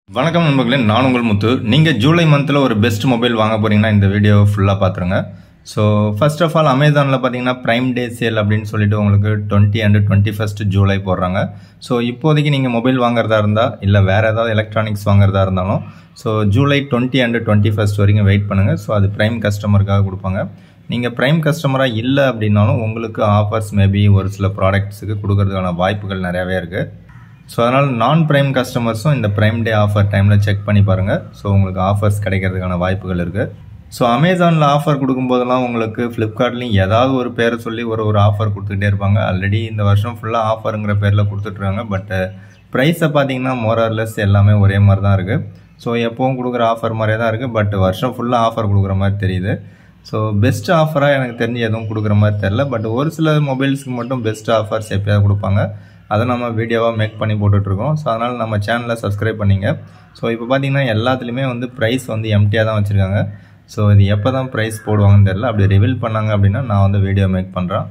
வணக்கம் நண்பர்களே நான் உங்கள் முத்து நீங்கள் ஜூலை மந்தில் ஒரு பெஸ்ட் மொபைல் வாங்க போறீங்கன்னா இந்த வீடியோ ஃபுல்லாக பார்த்துருங்க ஸோ ஃபர்ஸ்ட் ஆஃப் ஆல் அமேசானில் பார்த்தீங்கன்னா ப்ரைம் டே சேல் அப்படின்னு சொல்லிட்டு உங்களுக்கு twenty and twenty first July போடுறாங்க ஸோ இப்போதைக்கு நீங்கள் மொபைல் வாங்குறதா இருந்தால் இல்லை வேறு ஏதாவது எலக்ட்ரானிக்ஸ் வாங்குறதா இருந்தாலும் so July twenty and twenty first வரைக்கும் வெயிட் பண்ணுங்கள் ஸோ அது ப்ரைம் கஸ்டமருக்காக கொடுப்பாங்க நீங்கள் ப்ரைம் கஸ்டமராக இல்லை அப்படின்னாலும் உங்களுக்கு ஆஃபர்ஸ் மேபி ஒரு சில ப்ராடக்ட்ஸுக்கு கொடுக்கறதுக்கான வாய்ப்புகள் நிறையாவே இருக்குது ஸோ அதனால் நான் ப்ரைம் கஸ்டமர்ஸும் இந்த ப்ரைம் டே ஆஃபர் டைமில் செக் பண்ணி பாருங்கள் ஸோ உங்களுக்கு ஆஃபர்ஸ் கிடைக்கிறதுக்கான வாய்ப்புகள் இருக்குது ஸோ அமேசானில் ஆஃபர் கொடுக்கும்போதெல்லாம் உங்களுக்கு ஃப்ளிப்கார்ட்லேயும் ஏதாவது ஒரு பேரை சொல்லி ஒரு ஒரு ஆஃபர் கொடுத்துக்கிட்டே இருப்பாங்க ஆல்ரெடி இந்த வருஷம் ஃபுல்லாக ஆஃபருங்கிற பேரில் கொடுத்துட்ருக்காங்க பட் ப்ரைஸை பார்த்தீங்கன்னா மோரர்லெஸ் எல்லாமே ஒரே மாதிரி தான் இருக்குது ஸோ எப்போவும் கொடுக்குற ஆஃபர் மாதிரியே தான் இருக்குது பட் வருஷம் ஃபுல்லாக ஆஃபர் கொடுக்குற மாதிரி தெரியுது ஸோ பெஸ்ட் ஆஃபராக எனக்கு தெரிஞ்சு எதுவும் கொடுக்குற மாதிரி தெரில பட் ஒரு சில மொபைல்ஸ்க்கு மட்டும் பெஸ்ட் ஆஃபர்ஸ் எப்பயாவது கொடுப்பாங்க அதை நம்ம வீடியோவாக மேக் பண்ணி போட்டுட்ருக்கோம் ஸோ அதனால் நம்ம சேனலை சப்ஸ்கிரைப் பண்ணிங்க ஸோ இப்போ பார்த்தீங்கன்னா எல்லாத்துலேயுமே வந்து ப்ரைஸ் வந்து எம்டியாக தான் வச்சுருக்காங்க ஸோ இது எப்போ தான் ப்ரைஸ் போடுவாங்கன்னு தெரில அப்படி ரிவீல் பண்ணாங்க அப்படின்னா நான் வந்து வீடியோ மேக் பண்ணுறேன்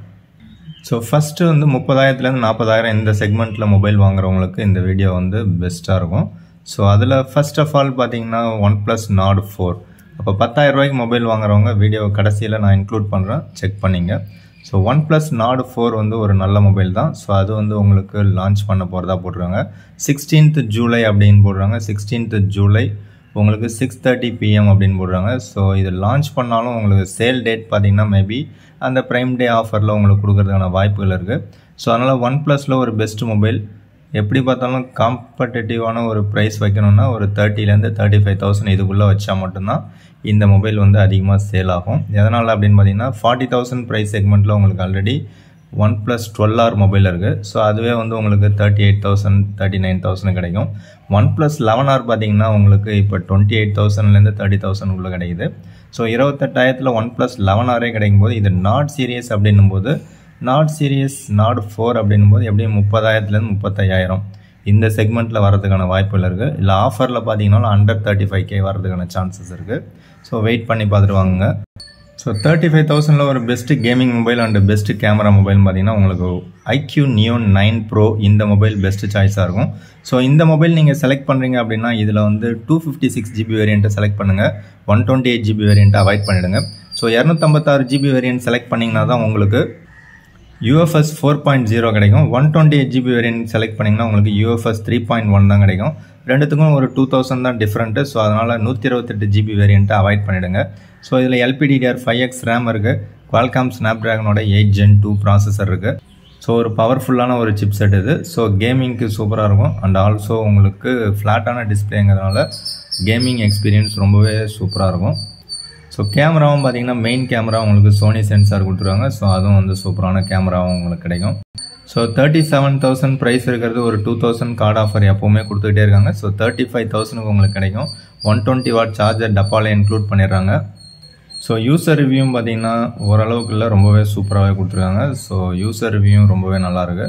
ஸோ ஃபஸ்ட்டு வந்து முப்பதாயிரத்துலேருந்து நாற்பதாயிரம் இந்த செக்மெண்ட்டில் மொபைல் வாங்குறவங்களுக்கு இந்த வீடியோ வந்து பெஸ்ட்டாக இருக்கும் ஸோ அதில் ஃபர்ஸ்ட் ஆஃப் ஆல் பார்த்தீங்கன்னா ஒன் ப்ளஸ் நாட் ஃபோர் அப்போ பத்தாயிரம் ரூபாய்க்கு மொபைல் வாங்குறவங்க வீடியோ கடைசியில் நான் இன்க்ளூட் பண்ணுறேன் செக் பண்ணிங்க so one plus Nord four வந்து ஒரு நல்ல மொபைல் தான் ஸோ அது வந்து உங்களுக்கு லான்ச் பண்ண போகிறதா போட்டுருக்காங்க சிக்ஸ்டீன்த் ஜூலை அப்படின்னு போடுறாங்க சிக்ஸ்டீன்த் ஜூலை உங்களுக்கு சிக்ஸ் தேர்ட்டி பிஎம் அப்படின்னு போடுறாங்க ஸோ இது லான்ச் பண்ணாலும் உங்களுக்கு சேல் டேட் பார்த்தீங்கன்னா மேபி அந்த ப்ரைம் டே ஆஃபரில் உங்களுக்கு கொடுக்கறதுக்கான வாய்ப்புகள் இருக்குது ஸோ அதனால் ஒன் ப்ளஸில் ஒரு பெஸ்ட் மொபைல் எப்படி பார்த்தாலும் காம்படேட்டிவான ஒரு ப்ரைஸ் வைக்கணும்னா ஒரு தேர்ட்டிலேருந்து தேர்ட்டி ஃபைவ் தௌசண்ட் இதுக்குள்ளே வச்சா மட்டும்தான் இந்த மொபைல் வந்து அதிகமாக சேல் ஆகும் எதனால் அப்படின்னு பார்த்தீங்கன்னா ஃபார்ட்டி தௌசண்ட் ப்ரைஸ் செக்மெண்ட்டில் உங்களுக்கு already OnePlus twelve R mobile இருக்குது ஸோ அதுவே வந்து உங்களுக்கு thirty eight thousand thirty nine thousand கிடைக்கும் ஒன் ப்ளஸ் லெவன் ஆர் பார்த்தீங்கன்னா உங்களுக்கு இப்போ டுவெண்ட்டி எயிட் தௌசண்ட்லேருந்து தேர்ட்டி தௌசண்ட் உள்ள கிடைக்குது ஸோ இருபத்தெட்டாயிரத்தில் ஒன் ப்ளஸ் லெவன் ஆரே கிடைக்கும் போது இது நாட் சீரியஸ் அப்படின்னும் போது நாட் சீரியஸ் நாட் ஃபோர் அப்படின்னும் போது எப்படியும் முப்பதாயிரத்துலேருந்து முப்பத்தையாயிரம் இந்த செக்மெண்ட்டில் வரதுக்கான வாய்ப்புகள் இருக்குது இல்லை ஆஃபரில் பார்த்தீங்கன்னா அண்டர் தேர்ட்டி ஃபைவ் கே வரதுக்கான சான்சஸ் இருக்குது ஸோ வெயிட் பண்ணி பார்த்துட்டு வாங்குங்க ஸோ தேர்ட்டி ஃபைவ் தௌசண்டில் ஒரு best gaming mobile and best camera mobile பார்த்தீங்கன்னா உங்களுக்கு ஐக்யூ நியோ நைன் ப்ரோ இந்த மொபைல் பெஸ்ட்டு சாய்ஸாக இருக்கும் ஸோ இந்த மொபைல் நீங்கள் செலக்ட் பண்ணுறீங்க அப்படின்னா இதில் வந்து டூ ஃபிஃப்டி சிக்ஸ் ஜிபி வேரியண்ட்டை செலக்ட் பண்ணுங்கள் ஒன் டுவெண்ட்டி எயிட் ஜிபி வேரியண்ட்டை அவாய்ட் பண்ணிவிடுங்க ஸோ இரநூத்தம்பத்தாறு ஜிபி வேரியன்ட் செலக்ட் பண்ணிங்கன்னா தான் உங்களுக்கு யூஎஃப்எஸ் ஃபோர் பாயிண்ட் ஜீரோ கிடைக்கும் one twenty eight GB variant select பண்ணிங்கன்னா உங்களுக்கு யூஎஃப்எஸ் த்ரீ பாயிண்ட் ஒன் தான் கிடைக்கும் ரெண்டுத்துக்கும் ஒரு டூ தௌசண்ட் தான் டிஃப்ரெண்ட்டு ஸோ அதனால் நூற்றி இருபத்தெட்டு ஜிபி வேரியண்ட்டை அவாய்ட் பண்ணிவிடுங்க ஸோ இதில் எல்பிடிடிஆர் ஃபைவ் எக்ஸ் ரேம் இருக்குது குவால்காம் ஸ்னாப் ட்ராகனோட எயிட் ஜென் டூ ப்ராசஸர் இருக்குது ஸோ ஒரு பவர்ஃபுல்லான ஒரு சிப் செட் இது ஸோ கேமிங்க்கு சூப்பராக இருக்கும் அண்ட் ஆல்சோ உங்களுக்கு ஃப்ளாட்டான டிஸ்பிளேங்கிறதுனால கேமிங் எக்ஸ்பீரியன்ஸ் ரொம்பவே சூப்பராக இருக்கும் ஸோ கேமராவும் பார்த்தீங்கன்னா மெயின் கேமரா உங்களுக்கு சோனி சென்சார் கொடுத்துருவாங்க ஸோ அதுவும் வந்து சூப்பரான கேமராவும் உங்களுக்கு கிடைக்கும் so thirty seven thousand price இருக்கிறது ஒரு டூ தௌசண்ட் கார்டு ஆஃபர் எப்போவுமே கொடுத்துக்கிட்டே இருக்காங்க ஸோ தேர்ட்டி ஃபைவ் தௌசண்ட்க்கு உங்களுக்கு கிடைக்கும் ஒன் டுவெண்ட்டி வாட் சார்ஜர் டப்பாவில் இன்க்ளூட் பண்ணிடுறாங்க ஸோ யூசர் ரிவ்யூவும் பார்த்தீங்கன்னா ஓரளவுக்கு இல்லை ரொம்பவே சூப்பராகவே கொடுத்துருக்காங்க ஸோ யூசர் ரிவ்யூவும் ரொம்பவே நல்லாயிருக்கு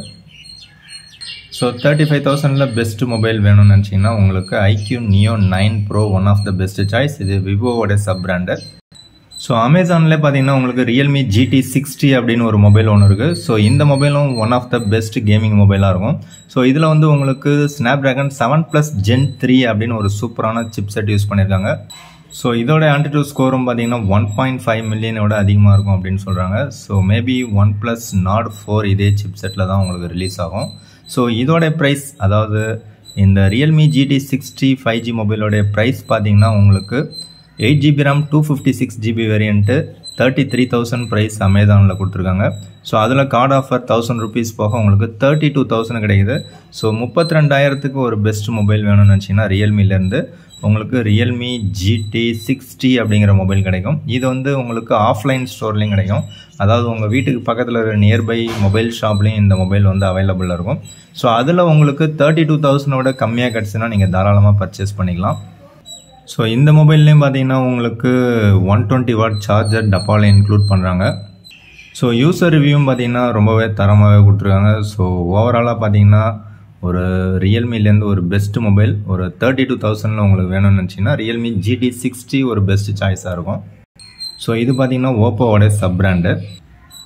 ஸோ தேர்ட்டி ஃபைவ் தௌசண்டில் பெஸ்ட் மொபைல் வேணும்னு நினச்சிங்கன்னா உங்களுக்கு iQOO Neo nine Pro one of the best choice இது விவோவோட சப் பிராண்டு ஸோ அமேசானில் பார்த்தீங்கன்னா உங்களுக்கு ரியல்மி ஜிடி சிக்ஸ்டி அப்படின்னு ஒரு மொபைல் ஒன்று இருக்குது ஸோ இந்த மொபைலும் one of the best gaming மொபைலாக இருக்கும் ஸோ இதில் வந்து உங்களுக்கு Snapdragon seven plus Gen three அப்படின்னு ஒரு சூப்பரான சிப் செட் யூஸ் பண்ணியிருக்காங்க ஸோ இதோட ஆன்டிடியூட் ஸ்கோரும் பார்த்தீங்கன்னா ஒன் பாயிண்ட் ஃபைவ் மில்லியனோட அதிகமாக இருக்கும் அப்படின்னு சொல்கிறாங்க so maybe OnePlus Nord four இதே சிப் செட்டில் தான் உங்களுக்கு ரிலீஸ் ஆகும் ஸோ இதோட ப்ரைஸ் அதாவது இந்த Realme GT sixty five G மொபைலோடைய ப்ரைஸ் பார்த்தீங்கன்னா உங்களுக்கு eight GB RAM two fifty six GB variant thirty three thousand price அமேசானில் கொடுத்துருக்காங்க ஸோ அதில் கார்டு ஆஃபர் தௌசண்ட் ருபீஸ் போக உங்களுக்கு தேர்ட்டி டூ தௌசண்ட் கிடைக்குது ஸோ முப்பத்தி ரெண்டாயிரத்துக்கு ஒரு பெஸ்ட் மொபைல் வேணும்னு நினச்சிங்கன்னா ரியல்மிலேருந்து உங்களுக்கு ரியல்மி ஜிடி சிக்ஸ்டி அப்படிங்கிற மொபைல் கிடைக்கும் இது வந்து உங்களுக்கு ஆஃப்லைன் ஸ்டோர்லேயும் கிடைக்கும் அதாவது உங்கள் வீட்டுக்கு பக்கத்தில் இருக்கிற நியர்பை மொபைல் ஷாப்லேயும் இந்த மொபைல் வந்து அவைலபிளாக இருக்கும் ஸோ அதில் உங்களுக்கு தேர்ட்டி டூ தௌசண்டோட கம்மியாக கிடச்சுன்னா நீங்கள் தாராளமாக பர்ச்சேஸ் பண்ணிக்கலாம் ஸோ இந்த மொபைல்லையும் பார்த்தீங்கன்னா உங்களுக்கு ஒன் டுவெண்ட்டி வாட் சார்ஜர் டப்பாவில் இன்க்ளூட் பண்ணுறாங்க ஸோ யூசர் ரிவ்யூவும் பார்த்தீங்கன்னா ரொம்பவே தரமாகவே கொடுத்துருக்காங்க ஸோ ஓவராலாக பார்த்தீங்கன்னா ஒரு ரியல்மிலேருந்து ஒரு பெஸ்ட் மொபைல் ஒரு தேர்ட்டி டூ தௌசண்டில் உங்களுக்கு வேணும்னு நினச்சிங்கன்னா ரியல்மி ஜிடி சிக்ஸ்டி ஒரு பெஸ்ட் சாய்ஸாக இருக்கும் ஸோ இது பார்த்தீங்கன்னா ஓப்போவோட சப் பிராண்டு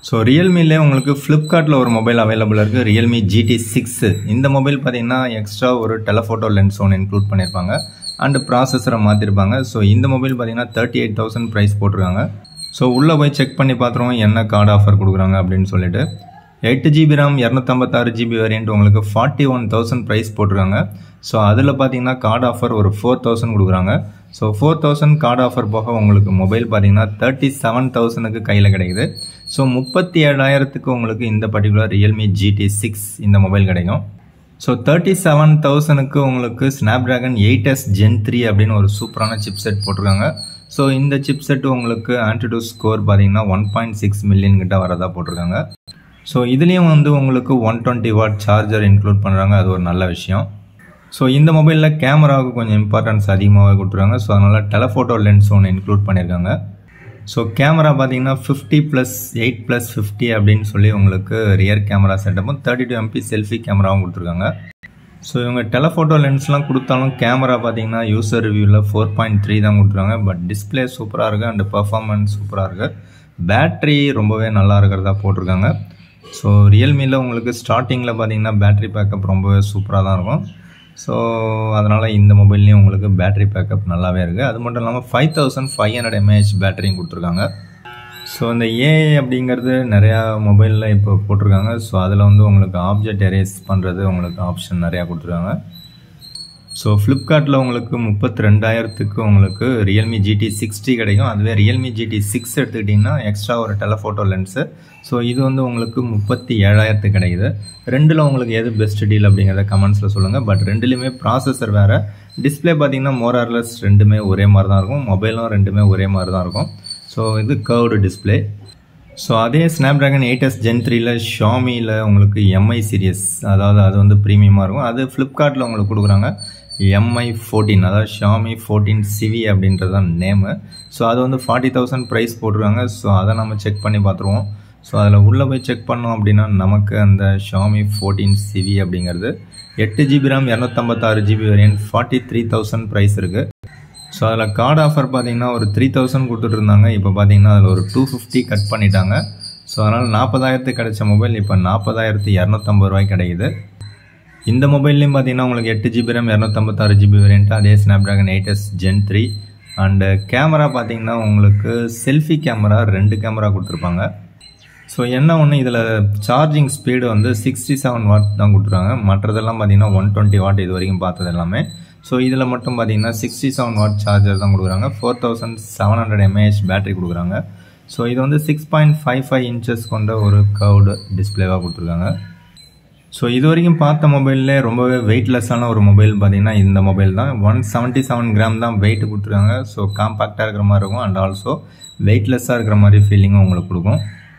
ஸோ ரியல்மிலே உங்களுக்கு ஃப்ளிப்கார்ட்டில் ஒரு மொபைல் அவைலபிள் இருக்குது ரியல்மி ஜிடி சிக்ஸு இந்த மொபைல் பார்த்தீங்கன்னா எக்ஸ்ட்ரா ஒரு டெலஃபோட்டோ லென்ஸ் ஒன்று இன்க்ளூட் பண்ணியிருப்பாங்க அண்டு ப்ராசஸரை மாற்றிருப்பாங்க ஸோ இந்த மொபைல் பார்த்தீங்கன்னா தேர்ட்டி எயிட் தௌசண்ட் ப்ரைஸ் போட்டிருக்காங்க ஸோ உள்ளே போய் செக் பண்ணி பார்த்துருவோம் என்ன கார்டு ஆஃபர் கொடுக்குறாங்க அப்படின்னு சொல்லிட்டு எட்டு ஜிபி ரேம் இரநூத்தம்பத்தாறு ஜிபி வேரியன்ட் உங்களுக்கு ஃபார்ட்டி ஒன் தௌசண்ட் ப்ரைஸ் போட்டிருக்காங்க ஸோ அதில் பார்த்தீங்கன்னா கார்டு ஆஃபர் ஒரு ஃபோர் தௌசண்ட் கொடுக்குறாங்க so four thousand card offer போக உங்களுக்கு மொபைல் பார்த்தீங்கன்னா தேர்ட்டி செவன் தௌசண்ட்க்கு கையில் கிடைக்குது ஸோ முப்பத்தி ஏழாயிரத்துக்கு உங்களுக்கு இந்த பர்டிகுலர் ரியல்மி ஜிடி சிக்ஸ் இந்த மொபைல் கிடைக்கும் ஸோ தேர்ட்டி செவன் தௌசண்ட்க்கு உங்களுக்கு Snapdragon eight S Gen three அப்படின்னு ஒரு சூப்பரான சிப் செட் போட்டிருக்காங்க ஸோ இந்த சிப் செட் உங்களுக்கு ஆன்டிடூ ஸ்கோர் பார்த்தீங்கன்னா ஒன் பாயிண்ட் சிக்ஸ் மில்லியன் கிட்ட வரதா போட்டிருக்காங்க ஸோ இதுலேயும் வந்து உங்களுக்கு one twenty watt charger include பண்ணுறாங்க அது ஒரு நல்ல விஷயம் ஸோ இந்த மொபைலில் கேமராவுக்கு கொஞ்சம் இம்பார்ட்டன்ஸ் அதிகமாகவே கொடுத்துருக்காங்க ஸோ அதனால் டெலஃபோட்டோ லென்ஸ் ஒன்று இன்க்ளூட் பண்ணியிருக்காங்க ஸோ கேமரா பார்த்தீங்கன்னா fifty plus eight plus fifty அப்படின்னு சொல்லி உங்களுக்கு ரியர் கேமரா செட்டப்பும் தேர்ட்டி டூ எம்பி செல்ஃபி கேமராவும் கொடுத்துருக்காங்க ஸோ இவங்க டெலஃபோட்டோ லென்ஸ்லாம் கொடுத்தாலும் கேமரா பார்த்தீங்கன்னா யூசர் ரிவ்யூவில் ஃபோர் பாயிண்ட் த்ரீ தான் கொடுத்துருக்காங்க பட் டிஸ்பிளே சூப்பராக இருக்குது அண்ட் பர்ஃபார்மன்ஸ் சூப்பராக இருக்குது பேட்ரி ரொம்பவே நல்லா இருக்கிறதா போட்டிருக்காங்க ஸோ ரியல்மியில் உங்களுக்கு ஸ்டார்டிங்கில் பார்த்தீங்கன்னா பேட்ரி பேக்கப் ரொம்பவே சூப்பராக தான் இருக்கும் ஸோ அதனால் இந்த மொபைல்லையும் உங்களுக்கு பேட்ரி பேக்கப் நல்லாவே இருக்குது அது மட்டும் இல்லாமல் five thousand five hundred mAh பேட்டரியும் கொடுத்துருக்காங்க ஸோ இந்த ஏஐ அப்படிங்கிறது நிறையா மொபைலில் இப்போ போட்டிருக்காங்க ஸோ அதில் வந்து உங்களுக்கு ஆப்ஜெக்ட் எரேஸ் பண்ணுறது உங்களுக்கு ஆப்ஷன் நிறையா கொடுத்துருக்காங்க ஸோ ஃப்ளிப்கார்ட்டில் உங்களுக்கு முப்பத்தி ரெண்டாயிரத்துக்கு உங்களுக்கு ரியல்மி ஜிடி சிக்ஸ்டி கிடைக்கும் அதுவே ரியல்மி ஜிடி சிக்ஸ் எடுத்துக்கிட்டிங்கன்னா எக்ஸ்ட்ரா ஒரு டெலஃபோட்டோ லென்ஸு ஸோ இது வந்து உங்களுக்கு முப்பத்தி ஏழாயிரத்துக்கு கிடைக்குது ரெண்டில் உங்களுக்கு எது பெஸ்ட் டீல் அப்படிங்கிறத கமெண்ட்ஸில் சொல்லுங்கள் பட் ரெண்டுலேயுமே ப்ராசஸர் வேறு டிஸ்பிளே பார்த்தீங்கன்னா மோரார்லெஸ் ரெண்டுமே ஒரே மாதிரி தான் இருக்கும் மொபைலும் ரெண்டுமே ஒரே மாதிரி தான் இருக்கும் ஸோ இது கர்வ்டு டிஸ்பிளே ஸோ அதே Snapdragon eight S Gen த்ரீல ஷாமியில் உங்களுக்கு எம்ஐ சீரியஸ் அதாவது அது வந்து ப்ரீமியமாக இருக்கும் அது ஃப்ளிப்கார்ட்டில் உங்களுக்கு கொடுக்குறாங்க எம்ஐ ஃபோர்டீன் அதாவது ஷாமி ஃபோர்டீன் சிவி அப்படின்றது தான் நேமு ஸோ அது வந்து ஃபார்ட்டி தௌசண்ட் ப்ரைஸ் போட்டிருக்காங்க ஸோ அதை நம்ம செக் பண்ணி பார்த்துருவோம் ஸோ அதில் உள்ளே போய் செக் பண்ணோம் அப்படின்னா நமக்கு அந்த ஷாமி ஃபோர்டீன் சிவி அப்படிங்கிறது எட்டு ஜிபி ரேம் இரநூத்தம்பத்தாறு GB variant forty three thousand price இருக்குது ஸோ அதில் கார்டு ஆஃபர் பார்த்தீங்கன்னா ஒரு த்ரீ தௌசண்ட் கொடுத்துட்டு இருந்தாங்க இப்போ பார்த்தீங்கன்னா அதில் ஒரு டூ ஃபிஃப்டி கட் பண்ணிட்டாங்க ஸோ அதனால் நாற்பதாயிரத்துக்கு கிடைச்ச மொபைல் இப்போ நாற்பதாயிரத்து இரநூத்தம்பது ரூபாய் கிடைக்குது இந்த மொபைல்லையும் பார்த்தீங்கன்னா உங்களுக்கு எட்டு ஜிபி ரேம் இரநூத்தம்பத்தாறு ஜிபி வேரியன்ட் அதே Snapdragon eight S Gen three and camera பார்த்தீங்கன்னா உங்களுக்கு செல்ஃபி கேமரா ரெண்டு கேமரா கொடுத்துருப்பாங்க ஸோ என்ன ஒன்று இதில் சார்ஜிங் ஸ்பீடு வந்து சிக்ஸ்டி செவன் வாட் தான் கொடுத்துருக்காங்க மற்றதெல்லாம் பார்த்தீங்கன்னா ஒன் டுவெண்ட்டி வாட் இது வரைக்கும் பார்த்தது எல்லாமே ஸோ இதில் மட்டும் பார்த்தீங்கன்னா சிக்ஸ்டி செவன் வாட் சார்ஜர் தான் கொடுக்குறாங்க four thousand seven hundred mAh battery கொடுக்குறாங்க ஸோ இது வந்து six point five five inches கொண்ட ஒரு கவுடு டிஸ்பிளேவாக கொடுத்துருக்காங்க ஸோ இது வரைக்கும் பார்த்த மொபைல்லே ரொம்பவே வெயிட்லெஸ்ஸான ஒரு மொபைல் பார்த்தீங்கன்னா இந்த மொபைல் தான் ஒன் செவன்ட்டி செவன் கிராம் தான் வெயிட் கொடுத்துருக்காங்க ஸோ காம்பாக்டாக இருக்கிற மாதிரி இருக்கும் அண்ட் ஆல்சோ வெயிட்லெஸ்ஸாக இருக்கிற மாதிரி ஃபீலிங்கும் உங்களுக்கு கொடுக்கும்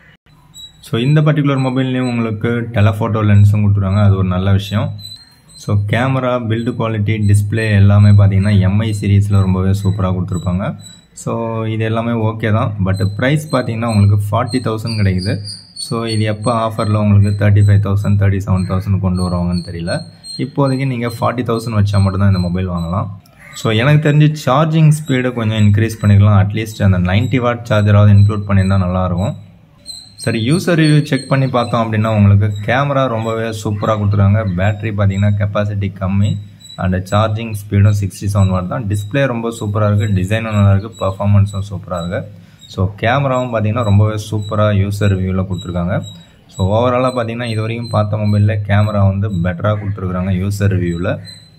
ஸோ இந்த பர்டிகுலர் மொபைல்லையும் உங்களுக்கு டெலஃபோட்டோ லென்ஸும் கொடுத்துருக்காங்க அது ஒரு நல்ல விஷயம் so camera build quality display எல்லாமே பார்த்தீங்கன்னா எம்ஐ சீரீஸில் ரொம்பவே சூப்பராக கொடுத்துருப்பாங்க ஸோ இது எல்லாமே ஓகே தான் பட் ப்ரைஸ் பார்த்தீங்கன்னா உங்களுக்கு ஃபார்ட்டி தௌசண்ட் கிடைக்குது ஸோ இது எப்போ ஆஃபரில் உங்களுக்கு thirty five thousand thirty seven thousand கொண்டு வருவாங்கன்னு தெரியல இப்போதைக்கு நீங்கள் ஃபார்ட்டி தௌசண்ட் வச்சா மட்டும்தான் இந்த மொபைல் வாங்கலாம் ஸோ எனக்கு தெரிஞ்சு சார்ஜிங் ஸ்பீடு கொஞ்சம் இன்க்ரீஸ் பண்ணிக்கலாம் அட்லீஸ்ட் அந்த நைன்ட்டி வாட் சார்ஜராவது இன்க்ளூட் பண்ணியிருந்தால் நல்லாயிருக்கும் சரி யூசர் ரிவ்யூ செக் பண்ணி பார்த்தோம் அப்படின்னா உங்களுக்கு கேமரா ரொம்பவே சூப்பராக கொடுத்துருக்காங்க பேட்டரி பார்த்தீங்கன்னா கெப்பாசிட்டி கம்மி அண்ட் சார்ஜிங் ஸ்பீடும் சிக்ஸ்டி செவன் வாட் தான் டிஸ்பிளே ரொம்ப சூப்பராக இருக்குது டிசைனும் நல்லா இருக்குது பர்ஃபார்மன்ஸும் சூப்பராக இருக்குது ஸோ கேமராவும் பார்த்தீங்கன்னா ரொம்பவே சூப்பராக யூசர் ரிவ்யூவில் கொடுத்துருக்காங்க ஸோ ஓவராலாக பார்த்தீங்கன்னா இது வரைக்கும் பார்த்த மொபைலில் கேமரா வந்து பெட்டராக கொடுத்துருக்குறாங்க யூசர் ரிவ்யூவில்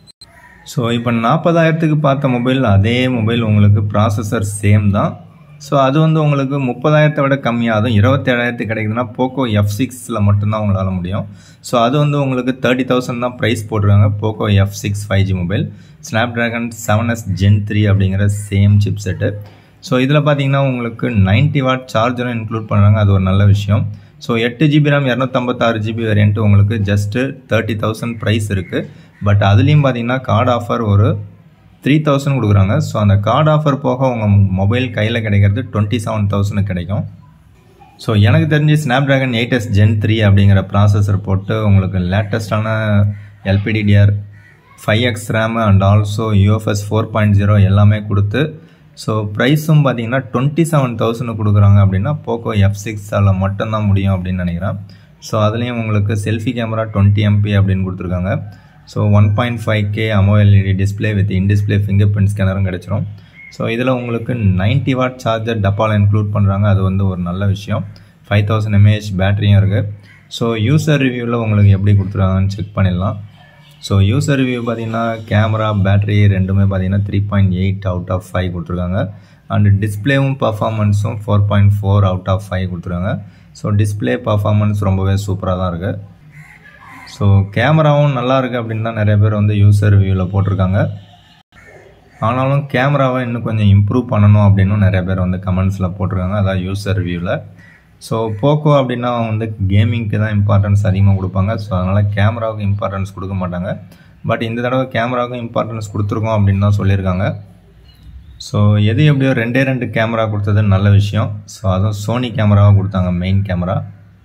ஸோ இப்போ நாற்பதாயிரத்துக்கு பார்த்த மொபைல் அதே மொபைல் உங்களுக்கு ப்ராசஸர் சேம் தான் ஸோ அது வந்து உங்களுக்கு முப்பதாயிரத்தை விட கம்மியாகும் இருபத்தேழாயிரத்துக்கு கிடைக்குதுன்னா போக்கோ எஃப் சிக்ஸில் மட்டும்தான் உங்களால் முடியும் ஸோ அது வந்து உங்களுக்கு தேர்ட்டி தௌசண்ட் தான் ப்ரைஸ் போட்டிருக்காங்க Poco F six five G mobile Snapdragon seven S Gen three அப்படிங்கிற சேம் சிப் செட்டு ஸோ இதில் பார்த்தீங்கன்னா உங்களுக்கு நைன்ட்டி வாட் சார்ஜரும் இன்க்ளூட் பண்ணுறாங்க அது ஒரு நல்ல விஷயம் ஸோ எட்டு ஜிபி ரேம் இரநூத்தம்பத்தாறு ஜிபி வேரியன்ட்டு உங்களுக்கு ஜஸ்ட்டு தேர்ட்டி தௌசண்ட் ப்ரைஸ் இருக்குது பட் அதுலேயும் பார்த்தீங்கன்னா கார்டு ஆஃபர் ஒரு த்ரீ தௌசண்ட் கொடுக்குறாங்க ஸோ அந்த கார்டு ஆஃபர் போக உங்கள் மொபைல் கையில் கிடைக்கிறது டுவெண்ட்டி செவன் தௌசண்ட் கிடைக்கும் ஸோ எனக்கு தெரிஞ்சு Snapdragon eight S Gen three அப்படிங்கிற ப்ராசஸர் போட்டு உங்களுக்கு லேட்டஸ்டான LPDDR five X RAM and also UFS four point zero எல்லாமே கொடுத்து ஸோ ப்ரைஸும் பார்த்தீங்கன்னா டுவெண்ட்டி செவன் தௌசண்ட் கொடுக்குறாங்க அப்படின்னா போக்கோ எஃப் சிக்ஸ் அதில் மட்டும்தான் முடியும் அப்படின்னு நினைக்கிறேன் ஸோ அதுலேயும் உங்களுக்கு செல்ஃபி கேமரா டுவெண்ட்டி எம்பி அப்படின்னு கொடுத்துருக்காங்க so one point five K AMOLED display with in display finger fingerprint ஸ்கேனரும் கிடச்சிரும் ஸோ இதில் உங்களுக்கு நைன்ட்டி வாட் சார்ஜர் டப்பாவில் இன்க்ளூட் பண்ணுறாங்க அது வந்து ஒரு நல்ல விஷயம் ஃபைவ் தௌசண்ட் எம்ஏஹெச் பேட்டரியும் இருக்குது ஸோ யூசர் ரிவ்யூவில் உங்களுக்கு எப்படி கொடுத்துருக்காங்கன்னு செக் பண்ணிடலாம் ஸோ யூசர் ரிவ்யூ பார்த்தீங்கன்னா கேமரா பேட்டரி ரெண்டுமே பார்த்தீங்கன்னா three point eight out of five கொடுத்துருக்காங்க அண்ட் டிஸ்பிளேவும் பர்ஃபார்மன்ஸும் four point four out of five கொடுத்துருக்காங்க ஸோ டிஸ்பிளே பர்ஃபார்மன்ஸ் ரொம்பவே சூப்பராக தான் இருக்குது ஸோ கேமராவும் நல்லா இருக்குது அப்படின்னு தான் நிறைய பேர் வந்து யூசர் ரிவ்யூவில் போட்டிருக்காங்க ஆனாலும் கேமராவை இன்னும் கொஞ்சம் இம்ப்ரூவ் பண்ணணும் அப்படின்னு நிறைய பேர் வந்து கமெண்ட்ஸில் போட்டிருக்காங்க அதான் யூசர் ரிவ்யூவில் ஸோ போக்கோ அப்படின்னா வந்து கேமிங்க்கு தான் இம்பார்ட்டன்ஸ் அதிகமாக கொடுப்பாங்க ஸோ அதனால் கேமராவுக்கு இம்பார்ட்டன்ஸ் கொடுக்க மாட்டாங்க பட் இந்த தடவை கேமராவுக்கும் இம்பார்ட்டன்ஸ் கொடுத்துருக்கோம் அப்படின்னு தான் சொல்லியிருக்காங்க ஸோ எது எப்படியோ ரெண்டே ரெண்டு கேமரா கொடுத்தது நல்ல விஷயம் ஸோ அதுவும் சோனி கேமராவாக கொடுத்தாங்க மெயின் கேமரா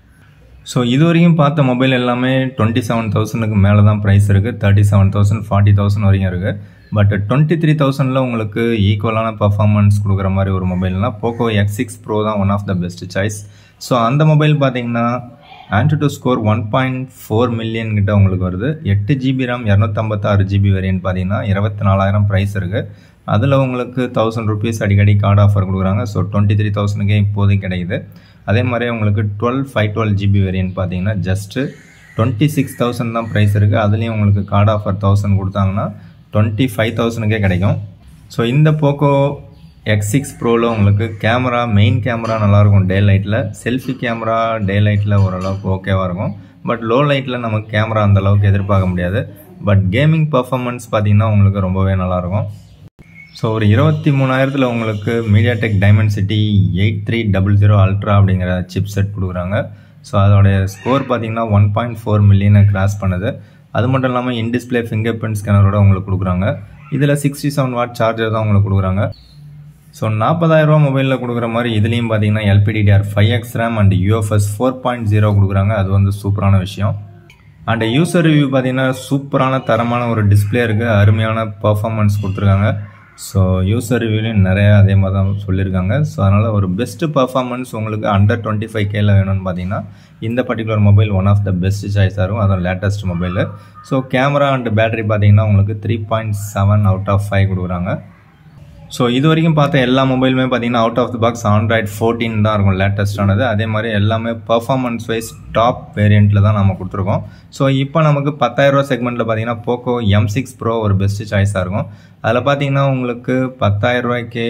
ஸோ இது வரைக்கும் பார்த்த மொபைல் எல்லாமே டுவெண்ட்டி செவன் தௌசண்ட்க்கு மேலே தான் ப்ரைஸ் இருக்குது thirty seven thousand forty thousand வரைக்கும் இருக்குது பட் டுவெண்ட்டி த்ரீ தௌசண்டில் உங்களுக்கு ஈக்குவலான பர்ஃபார்மன்ஸ் கொடுக்குற மாதிரி ஒரு மொபைல்னால் போக்கோ எக்ஸ் சிக்ஸ் ப்ரோ தான் one of the best choice so அந்த மொபைல் பார்த்தீங்கன்னா AnTuTu score one point four million கிட்ட உங்களுக்கு வருது எட்டு ஜிபி ரேம் இரநூத்தம்பத்தாறு ஜிபி வேரியன்ட் பார்த்தீங்கன்னா இருபத்தி நாலாயிரம் ப்ரைஸ் இருக்குது அதில் உங்களுக்கு தௌசண்ட் ருபீஸ் அடிக்கடி கார்டு ஆஃபர் கொடுக்குறாங்க ஸோ டுவெண்ட்டி த்ரீ தௌசண்ட்கே இப்போதைக்கு கிடைக்குது அதே மாதிரி உங்களுக்கு twelve five twelve GB variant பார்த்தீங்கன்னா ஜஸ்ட்டு டுவெண்ட்டி சிக்ஸ் தௌசண்ட் தான் ப்ரைஸ் இருக்குது அதுலேயும் உங்களுக்கு கார்டு ஆஃபர் தௌசண்ட் கொடுத்தாங்கன்னா டுவெண்ட்டி ஃபைவ் தௌசண்ட்கே கிடைக்கும் ஸோ இந்த போக்கோ எக்ஸ் சிக்ஸ் ப்ரோவில் உங்களுக்கு கேமரா மெயின் கேமரா நல்லாயிருக்கும் டே லைட்டில் செல்ஃபி கேமரா டே லைட்டில் ஓரளவுக்கு ஓகேவாக இருக்கும் பட் லோ லைட்டில் நமக்கு கேமரா அந்த அளவுக்கு எதிர்பார்க்க முடியாது பட் கேமிங் பர்ஃபார்மன்ஸ் பார்த்திங்கன்னா உங்களுக்கு ரொம்பவே நல்லாயிருக்கும் ஸோ ஒரு இருபத்தி மூணாயிரத்தில் உங்களுக்கு MediaTek Dimensity eight three double zero ultra அப்படிங்கிற சிப் செட் கொடுக்குறாங்க ஸோ அதோடைய ஸ்கோர் பார்த்தீங்கன்னா ஒன் பாயிண்ட் ஃபோர் மில்லியனை கிராஸ் பண்ணுது அது மட்டும் இல்லாமல் இன் டிஸ்பிளே ஃபிங்கர் பிரிண்ட் ஸ்கேனரோட உங்களுக்கு கொடுக்குறாங்க இதில் சிக்ஸ்டி செவன் வாட் சார்ஜர் தான் உங்களுக்கு கொடுக்குறாங்க ஸோ நாற்பதாயிரரூவா மொபைலில் கொடுக்குற மாதிரி இதுலேயும் பார்த்தீங்கன்னா LPDDR five X RAM and UFS four point zero கொடுக்குறாங்க அது வந்து சூப்பரான விஷயம் அண்ட் யூசர் ரிவ்யூ பார்த்தீங்கன்னா சூப்பரான தரமான ஒரு டிஸ்பிளே இருக்குது அருமையான பர்ஃபார்மன்ஸ் கொடுத்துருக்காங்க ஸோ யூசர் ரிவ்யூலையும் நிறைய அதே மாதிரி தான் சொல்லியிருக்காங்க ஸோ அதனால் ஒரு பெஸ்ட்டு பர்ஃபார்மன்ஸ் உங்களுக்கு அண்டர் டுவெண்ட்டி ஃபைவ் கேல வேணும்னு பார்த்தீங்கன்னா இந்த particular mobile one of the best சாய்ஸாக இருக்கும் அதுவும் latest mobile so camera and battery பார்த்தீங்கன்னா உங்களுக்கு three point seven out of five கொடுக்குறாங்க ஸோ இது வரைக்கும் பார்த்த எல்லா மொபைலுமே பார்த்தீங்கன்னா out of the box Android fourteen தான் இருக்கும் லேட்டஸ்டானது அதே மாதிரி எல்லாமே பர்ஃபார்மன்ஸ் வைஸ் டாப் வேரியண்ட்டில் தான் நம்ம கொடுத்துருக்கோம் ஸோ இப்போ நமக்கு பத்தாயிரரூவா செக்மெண்ட்டில் பார்த்தீங்கன்னா போக்கோ எம் சிக்ஸ் ப்ரோ ஒரு பெஸ்ட்டு சாய்ஸாக இருக்கும் அதில் பார்த்தீங்கன்னா உங்களுக்கு பத்தாயிரரூவாய்க்கே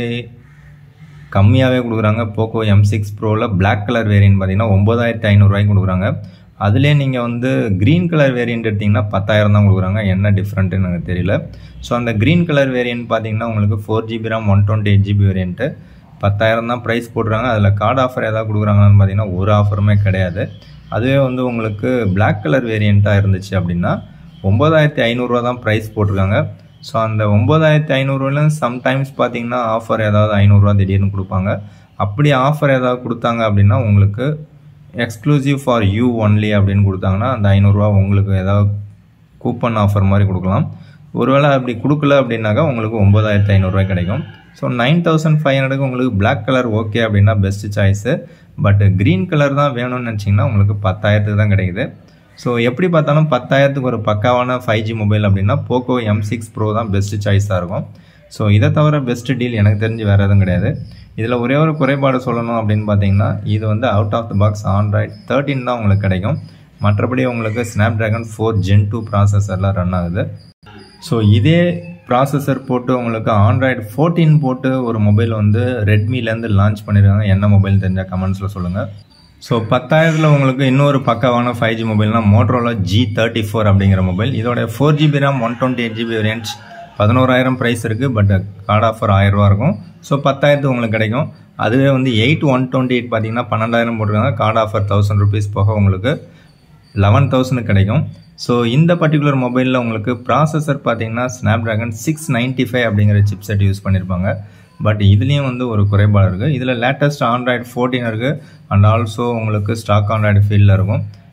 கம்மியாகவே கொடுக்குறாங்க போக்கோ எம் சிக்ஸ் ப்ரோவில் பிளாக் கலர் வேரியன்ட் பார்த்தீங்கன்னா ஒம்பதாயிரத்தி ஐநூறுரூவாய்க்கு கொடுக்குறாங்க அதுலேயே நீங்கள் வந்து க்ரீன் கலர் வேரியன்ட் எடுத்திங்கன்னா பத்தாயிரம் தான் கொடுக்குறாங்க என்ன டிஃப்ரெண்ட்டுன்னு எனக்கு தெரியல ஸோ அந்த க்ரீன் கலர் வேரியன்ட் பார்த்தீங்கன்னா உங்களுக்கு four GB RAM one twenty eight GB variant பத்தாயிரம் தான் ப்ரைஸ் போடுறாங்க அதில் கார்டு ஆஃபர் ஏதாவது கொடுக்குறாங்கன்னு பார்த்தீங்கன்னா ஒரு ஆஃபருமே கிடையாது அதுவே வந்து உங்களுக்கு பிளாக் கலர் வேரியண்ட்டாக இருந்துச்சு அப்படின்னா ஒம்பதாயிரத்தி ஐநூறுரூவா தான் ப்ரைஸ் போட்டிருக்காங்க ஸோ அந்த ஒம்பதாயிரத்தி ஐநூறுரூவால சம்டைம்ஸ் பார்த்தீங்கன்னா ஆஃபர் ஏதாவது ஐநூறுரூவா திடீர்னு கொடுப்பாங்க அப்படி ஆஃபர் ஏதாவது கொடுத்தாங்க அப்படின்னா உங்களுக்கு எக்ஸ்க்ளூசிவ் ஃபார் யூ ஒன்லி அப்படின்னு கொடுத்தாங்கன்னா அந்த ஐநூறுரூவா உங்களுக்கு ஏதாவது கூப்பன் ஆஃபர் மாதிரி கொடுக்கலாம் ஒருவேளை அப்படி கொடுக்கல அப்படின்னாக்கா உங்களுக்கு ஒம்பதாயிரத்தி ஐநூறுரூவா கிடைக்கும் ஸோ நைன் தௌசண்ட் ஃபைவ் ஹண்ட்ரடுக்கு உங்களுக்கு பிளாக் கலர் ஓகே அப்படின்னா best choice but green colour தான் வேணும்னு நினச்சிங்கன்னா உங்களுக்கு பத்தாயிரத்துக்கு தான் கிடைக்குது ஸோ எப்படி பார்த்தாலும் பத்தாயிரத்துக்கு ஒரு பக்காவான ஃபைவ் ஜி மொபைல் அப்படின்னா போக்கோ எம் சிக்ஸ் ப்ரோ தான் பெஸ்ட் சாய்ஸாக இருக்கும் ஸோ இதை தவிர பெஸ்ட் டீல் எனக்கு தெரிஞ்சு வேறு எதுவும் கிடையாது இதில் ஒரே ஒரு குறைபாடு சொல்லணும் அப்படின்னு பார்த்தீங்கன்னா இது வந்து out of the box Android thirteen தான் உங்களுக்கு கிடைக்கும் மற்றபடி உங்களுக்கு Snapdragon four gen two ப்ராசஸரில் ரன் ஆகுது ஸோ இதே ப்ராசஸர் போட்டு உங்களுக்கு ஆண்ட்ராய்டு ஃபோர்டீன் போட்டு ஒரு மொபைல் வந்து ரெட்மிலேருந்து லான்ச் பண்ணியிருக்காங்க என்ன மொபைல் தெரிஞ்சால் கமெண்ட்ஸில் சொல்லுங்கள் ஸோ பத்தாயிரத்தில் உங்களுக்கு இன்னொரு பக்காவான ஃபைவ் ஜி மொபைல்னால் மோட்ரோலா ஜி தேர்ட்டி ஃபோர் அப்படிங்கிற மொபைல் இதோட four GB RAM one twenty eight GB variants பதினோராயிரம் ப்ரைஸ் இருக்குது பட் கார்டு ஆஃபர் ஆயிரரூவா இருக்கும் ஸோ பத்தாயிரத்துக்கு உங்களுக்கு கிடைக்கும் அதுவே வந்து எயிட் ஒன் டுவெண்ட்டி எயிட் பார்த்தீங்கன்னா பன்னெண்டாயிரம் போட்டிருக்காங்க கார்டு ஆஃபர் தௌசண்ட் ருபீஸ் போக உங்களுக்கு லெவன் தௌசண்ட் கிடைக்கும் ஸோ இந்த பர்டிகுலர் மொபைலில் உங்களுக்கு ப்ராசஸர் பார்த்தீங்கன்னா Snapdragon six ninety five அப்படிங்கிற சிப் செட் யூஸ் பண்ணியிருப்பாங்க பட் இதுலேயும் வந்து ஒரு குறைபாடு இருக்குது இதில் லேட்டஸ்ட் ஆண்ட்ராய்டு ஃபோர்டீன் இருக்குது அண்ட் ஆல்சோ உங்களுக்கு ஸ்டாக் ஆண்ட்ராய்டு ஃபீல்டில் இருக்கும்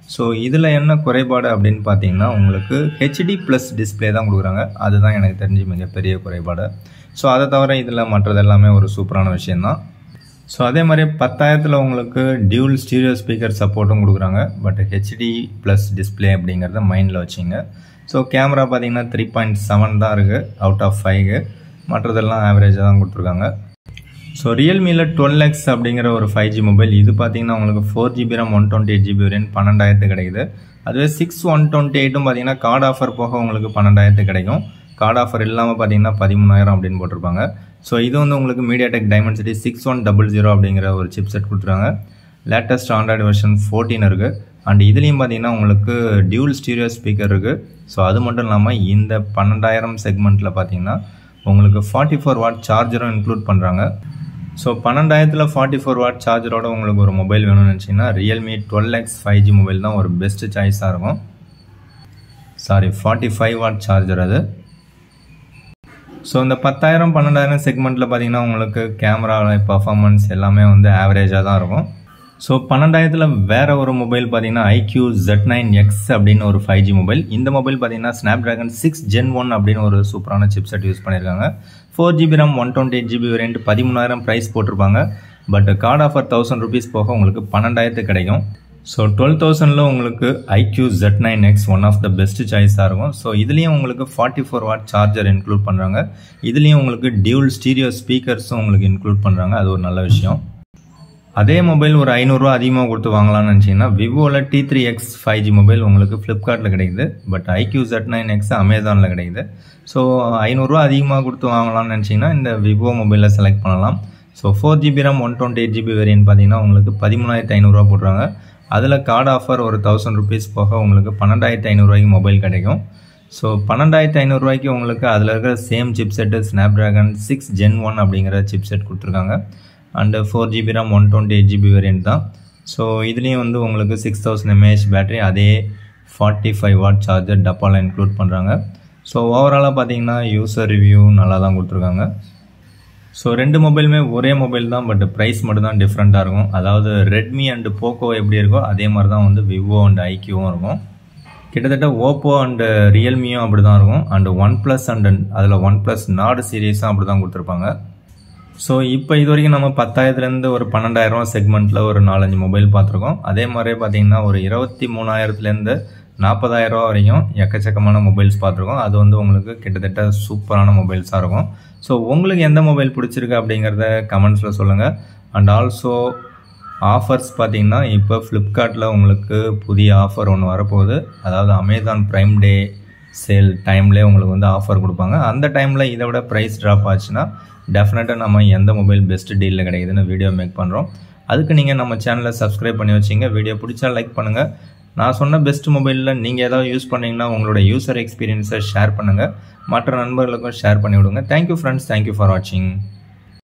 ஸோ இதில் என்ன குறைபாடு அப்படின்னு பார்த்தீங்கன்னா உங்களுக்கு ஹெச்டி ப்ளஸ் டிஸ்பிளே தான் கொடுக்குறாங்க அதுதான் எனக்கு தெரிஞ்சு மிகப்பெரிய குறைபாடு ஸோ அதை தவிர இதில் மற்றது எல்லாமே ஒரு சூப்பரான விஷயந்தான் ஸோ அதே மாதிரி பத்தாயிரத்தில் உங்களுக்கு டியூல் ஸ்டீரியோ ஸ்பீக்கர் சப்போர்ட்டும் கொடுக்குறாங்க பட் ஹெச்டி ப்ளஸ் டிஸ்பிளே அப்படிங்கிறத மைண்டில் வச்சிங்க ஸோ கேமரா பார்த்தீங்கன்னா த்ரீ பாயிண்ட் செவன் தான் இருக்குது அவுட் ஆஃப் ஃபைவ் மற்றதெல்லாம் ஆவரேஜாக தான் கொடுத்துருக்காங்க ஸோ ரியல்மியில் டுவெல் எக்ஸ் அப்படிங்கிற ஒரு ஃபைவ் ஜி மொபைல் இது பார்த்தீங்கன்னா உங்களுக்கு four GB RAM one twenty eight GB வரையும் பன்னெண்டாயிரத்து கிடைக்குது அதுவே சிக்ஸ் ஒன் டுவெண்ட்டி எயிட்டும் பார்த்தீங்கன்னா கார்டு ஆஃபர் போக உங்களுக்கு பன்னெண்டாயிரத்து கிடைக்கும் கார்டு ஆஃபர் இல்லாமல் பார்த்தீங்கன்னா பதிமூணாயிரம் அப்படின்னு போட்டிருப்பாங்க ஸோ இது வந்து உங்களுக்கு MediaTek Dimensity six one double zero அப்படிங்கிற ஒரு சிப் செட் கொடுத்துருக்காங்க லேட்டஸ்ட் ஆண்ட்ராய்டு வெர்ஷன் ஃபோர்டீன் இருக்குது அண்ட் இதுலேயும் பார்த்தீங்கன்னா உங்களுக்கு டியூல் ஸ்டீரியோ ஸ்பீக்கர் இருக்குது ஸோ அது மட்டும் இல்லாமல் இந்த பன்னெண்டாயிரம் செக்மெண்ட்டில் பார்த்தீங்கன்னா உங்களுக்கு ஃபார்ட்டி ஃபோர் வாட் சார்ஜரும் இன்க்ளூட் பண்ணுறாங்க ஸோ பன்னெண்டாயிரத்தில் ஃபார்ட்டி ஃபோர் வாட் சார்ஜரோட உங்களுக்கு ஒரு மொபைல் வேணும்னு நினச்சிங்கன்னா Realme twelve X five G mobile தான் ஒரு பெஸ்ட் சாய்ஸாக இருக்கும் sorry forty five watt charger அது ஸோ இந்த பத்தாயிரம் பன்னெண்டாயிரம் செக்மெண்ட்டில் பார்த்தீங்கன்னா உங்களுக்கு கேமரா பர்ஃபார்மன்ஸ் எல்லாமே வந்து ஆவரேஜாக தான் இருக்கும் ஸோ பன்னெண்டாயிரத்தில் வேற ஒரு மொபைல் பார்த்தீங்கன்னா ஐக்யூ ஜெட் நைன் எக்ஸ் அப்படின்னு ஒரு ஃபைவ் ஜி மொபைல் இந்த மொபைல் பார்த்தீங்கன்னா Snapdragon six gen one அப்படின்னு ஒரு சூப்பரான சிப் செட் யூஸ் பண்ணியிருக்காங்க four GB RAM one twenty eight GB variant பதிமூணாயிரம் ப்ரைஸ் போட்டிருப்பாங்க but card offer thousand rupees போக உங்களுக்கு பன்னெண்டாயிரத்து கிடைக்கும் ஸோ டுவெல் தௌசண்டில் உங்களுக்கு iQOO Z nine X one of the best சாய்ஸாக இருக்கும் ஸோ இதுலேயும் உங்களுக்கு forty four watt charger include பண்ணுறாங்க இதுலேயும் உங்களுக்கு டியூல் ஸ்டீரியோ ஸ்பீக்கர்ஸும் உங்களுக்கு இன்க்ளூட் பண்ணுறாங்க அது ஒரு நல்ல விஷயம் அதே மொபைல் ஒரு ஐநூறுரூவா அதிகமாக கொடுத்து வாங்கலாம்னு நினச்சிங்கன்னா விவோவில் T three X five G mobile உங்களுக்கு ஃப்ளிப்கார்ட்டில் கிடைக்குது but iQOO Z nine X அமேசானில் கிடைக்குது ஸோ ஐநூறுரூவா அதிகமாக கொடுத்து வாங்கலாம்னு நினச்சிங்கன்னா இந்த விவோ மொபைலில் செலக்ட் பண்ணலாம் so four GB RAM one twenty eight GB variant பார்த்தீங்கன்னா உங்களுக்கு பதிமூணாயிரத்து ஐநூறுரூவா போடுறாங்க அதில் கார்டு ஆஃபர் ஒரு தௌசண்ட் ருபீஸ் போக உங்களுக்கு பன்னெண்டாயிரத்து ஐநூறுரூவாய்க்கு மொபைல் கிடைக்கும் ஸோ பன்னெண்டாயிரத்து ஐநூறுரூவாய்க்கு உங்களுக்கு அதில் இருக்கிற same chip set Snapdragon six gen one அப்படிங்கிற சிப் செட் கொடுத்துருக்காங்க and four GB RAM one twenty eight GB variant தான் ஸோ இதுலேயும் வந்து உங்களுக்கு சிக்ஸ் தௌசண்ட் எம்ஏஹெச் பேட்டரி அதே ஃபார்ட்டி ஃபைவ் வாட் சார்ஜர் டப்பாவில் இன்க்ளூட் பண்ணுறாங்க ஸோ ஓவராலாக பார்த்தீங்கன்னா யூசர் ரிவ்யூ நல்லா தான் கொடுத்துருக்காங்க ஸோ ரெண்டு மொபைலுமே ஒரே மொபைல் தான் பட் ப்ரைஸ் மட்டும் தான் டிஃப்ரெண்ட்டாக இருக்கும் அதாவது ரெட்மி அண்டு போக்கோ எப்படி இருக்கோ அதே மாதிரி தான் வந்து விவோ அண்ட் ஐக்யூவும் இருக்கும் கிட்டத்தட்ட ஓப்போ அண்டு ரியல்மியும் அப்படி தான் இருக்கும் அண்டு ஒன் ப்ளஸ் அண்டு அதில் ஒன் ப்ளஸ் நாடு சீரீஸும் அப்படி தான் கொடுத்துருப்பாங்க ஸோ இப்போ இது வரைக்கும் நம்ம பத்தாயிரத்துலேருந்து ஒரு பன்னெண்டாயிரம் செக்மெண்ட்டில் ஒரு நாலஞ்சு மொபைல் பார்த்துருக்கோம் அதே மாதிரியே பார்த்தீங்கன்னா ஒரு இருபத்தி மூணாயிரத்துலேருந்து நாற்பதாயிரரூவா வரைக்கும் எக்கச்சக்கமான மொபைல்ஸ் பார்த்துருக்கோம் அது வந்து உங்களுக்கு கிட்டத்தட்ட சூப்பரான மொபைல்ஸாக இருக்கும் ஸோ உங்களுக்கு எந்த மொபைல் பிடிச்சிருக்கு அப்படிங்கிறத கமெண்ட்ஸில் சொல்லுங்கள் அண்ட் ஆல்சோ ஆஃபர்ஸ் பார்த்தீங்கன்னா இப்போ ஃப்ளிப்கார்ட்டில் உங்களுக்கு புதிய ஆஃபர் ஒன்று வரப்போகுது அதாவது அமேசான் ப்ரைம் டே சேல் டைம்லேயே உங்களுக்கு வந்து ஆஃபர் கொடுப்பாங்க அந்த டைமில் இதை விட ப்ரைஸ் ட்ராப் ஆச்சுன்னா டெஃபினட்டாக நம்ம எந்த மொபைல் பெஸ்ட் டீலில் கிடைக்குதுன்னு வீடியோ மேக் பண்ணுறோம் அதுக்கு நீங்கள் நம்ம சேனலை சப்ஸ்கிரைப் பண்ணி வச்சிங்க வீடியோ பிடிச்சா லைக் பண்ணுங்கள் நான் சொன்ன பெஸ்ட் மொபைலில் நீங்கள் ஏதாவது யூஸ் பண்ணிங்கன்னா உங்களோட யூசர் எக்ஸ்பீரியன்ஸை ஷேர் பண்ணுங்கள் மற்ற நண்பர்களுக்கும் ஷேர் பண்ணி விடுங்க தேங்க்யூ ஃப்ரெண்ட்ஸ் தேங்க்யூ ஃபார் வாட்சிங்